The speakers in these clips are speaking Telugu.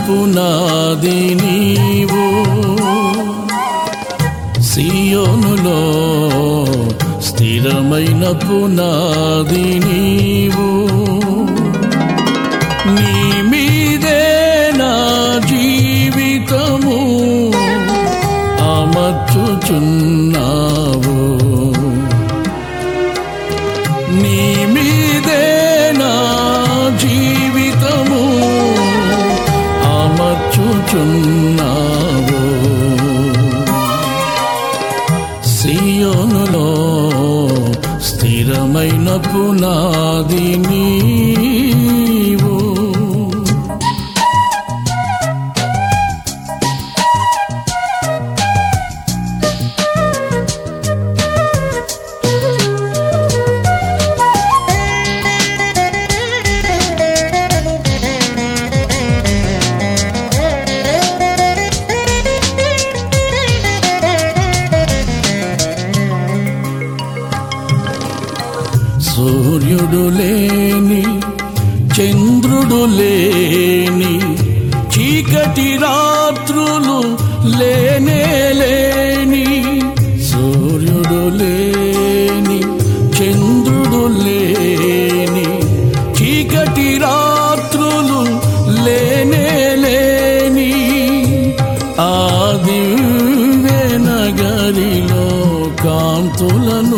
పునాది నీవు సియోనులో స్థిరమైన పునాది నీవు నీ మీదే నా జీవితము అమర్చుచున్నావు నీ మీదే నా జీవితము అమర్చుచున్నావు సియోనులో స్థిరమైన పునాది నీవు సూర్యుడు లేని చంద్రుడు లేని చీకటి రాత్రులు లేనే లేని సూర్యుడు లేని చంద్రుడు లేని చీకటి రాత్రులు లేనే లేని ఆ దివ్య నగరిలో కాంతులను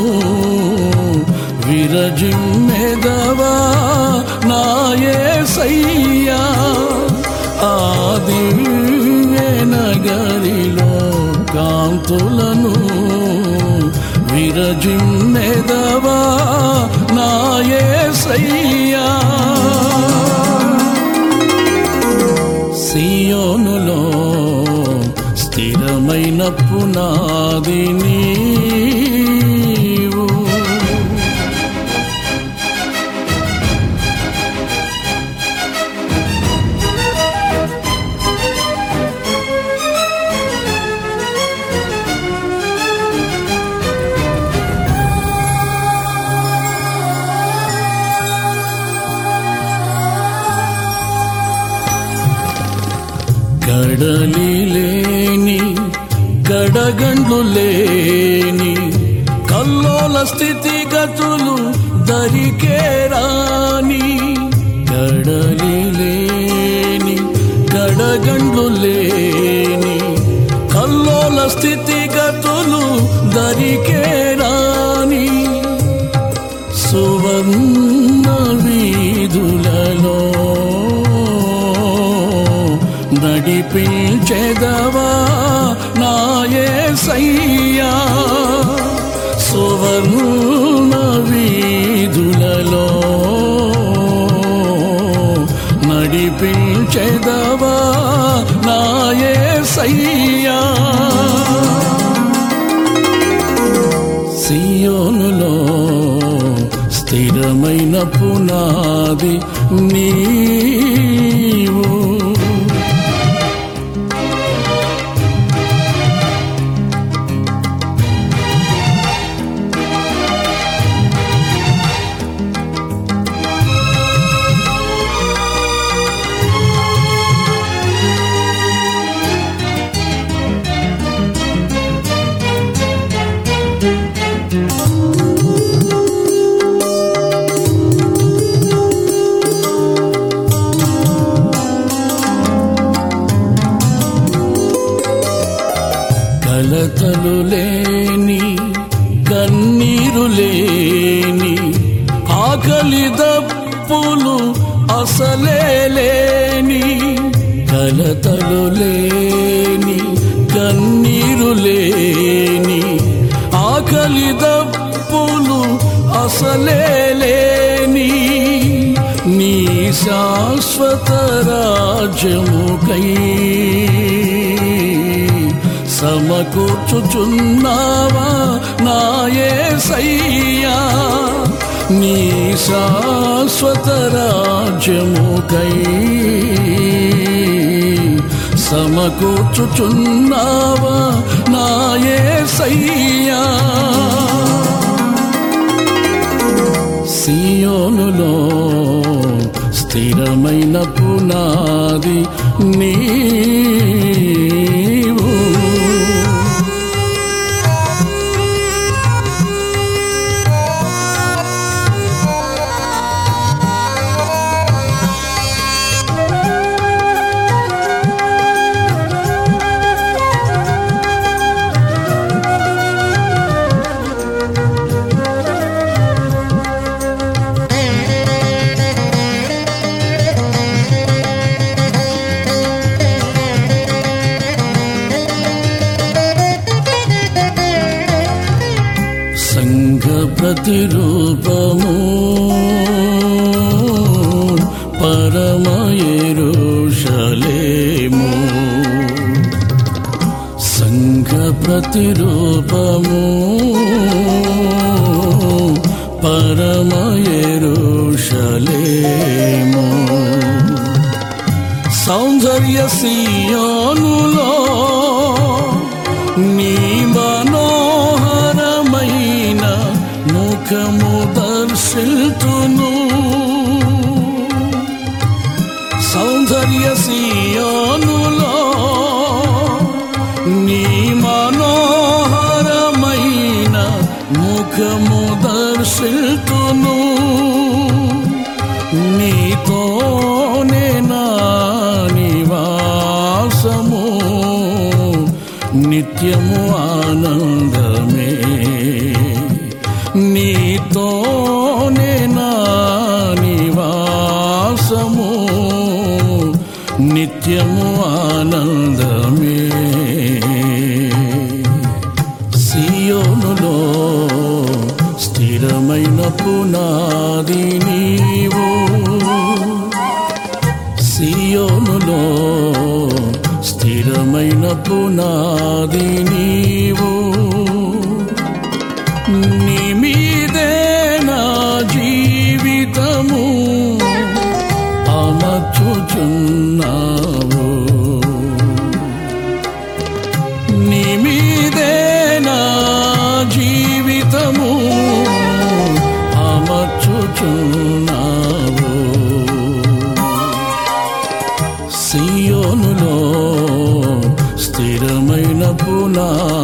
విరజిమ్మెదవా నాయే సయ్యా ఆ దివ్య నగరిలో కాంతులను విరజిమ్మెదవా నాయే సయ్యా సియోనులో స్థిరమైన పునాది నీవు కడలి లేని గడగండ్లు లేని కల్లోల స్థితిగతులు దరికే రాని కడలి లేని గడగండ్లు లేని కల్లోల స్థితిగతులు దరికే రాని సువర్ణ వీధులలో నడిపించెదవా నాయే సయ్యా సువర్ణ వీధులలో నడిపించెదవా నాయే సయ్యా సియోనులో స్థిరమైన పునాది నీవు కలతలు లేని కన్నీరు లేని ఆకలి దప్పులు అసలే లేని కలతలు లేని కన్నీరు లేని ఆకలి దప్పులు అసలే లేని నీ శాశ్వత రాజ్యముకై సమకూర్చుచున్నావా నాయే సయ్యా నీ శాశ్వత రాజ్యముకై సమకూర్చుచున్నావా నాయే సయ్యా సియోనులో స్థిరమైన పునాది నీవు సంఘ ప్రతిరూపము పరమయేరుషలేము సంఘ ప్రతిరూపము పరమయేరుషలేము సౌందర్య సియోనులో నీ మనోహరమైన ముఖము దర్శితును సౌందర్య సియోనులో నీ మనోహరమైన ముఖము దర్శితును నీతోనే నా నివాసము నిత్యము ఆనందమే నీతోనే నా నివాసము నిత్యము ఆనందమే సియోనులో స్థిరమైన పునాది నీవు సియోనులో స్థిరమైన పునాది నీవు నీ మీదే నా జీవితము అమర్చుచున్నావు నీ మీదే నా జీవితము అమర్చుచున్నావు సియోనులో స్థిరమైన పునా